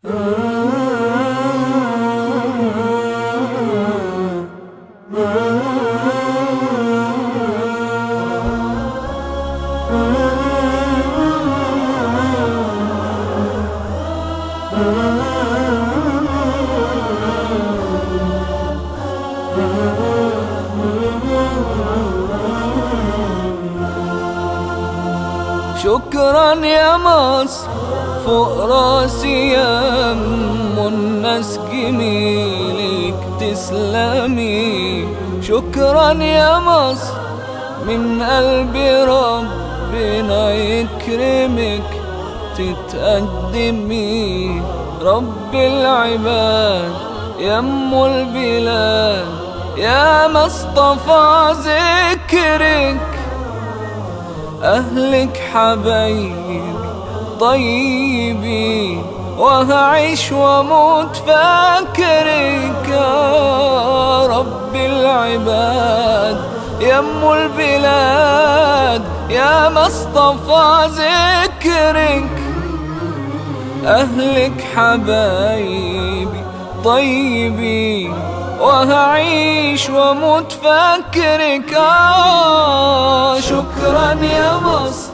شكرا يا مصر فوق راسي يا ام الناس جميلك تسلمي شكرا يا مصر من قلبي ربنا يكرمك تتقدمي رب العباد يا ام البلاد يا مصطفى ذكرك أهلك حبايبي طيبين وهعيش واموت فاكرك يا رب العباد يا ام البلاد يا مصطفى ذكرك أهلك حبايبي طيبين وهعيش واموت فاكرك آه شكرا يا مصر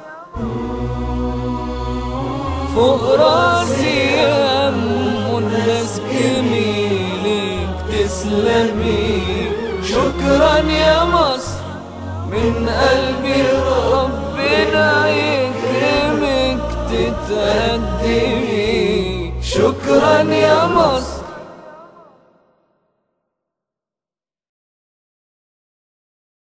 فوق راسي يا ام الناس جميلك تسلمي شكرا يا مصر من قلبي ربنا يكرمك تتقدمي شكرا يا مصر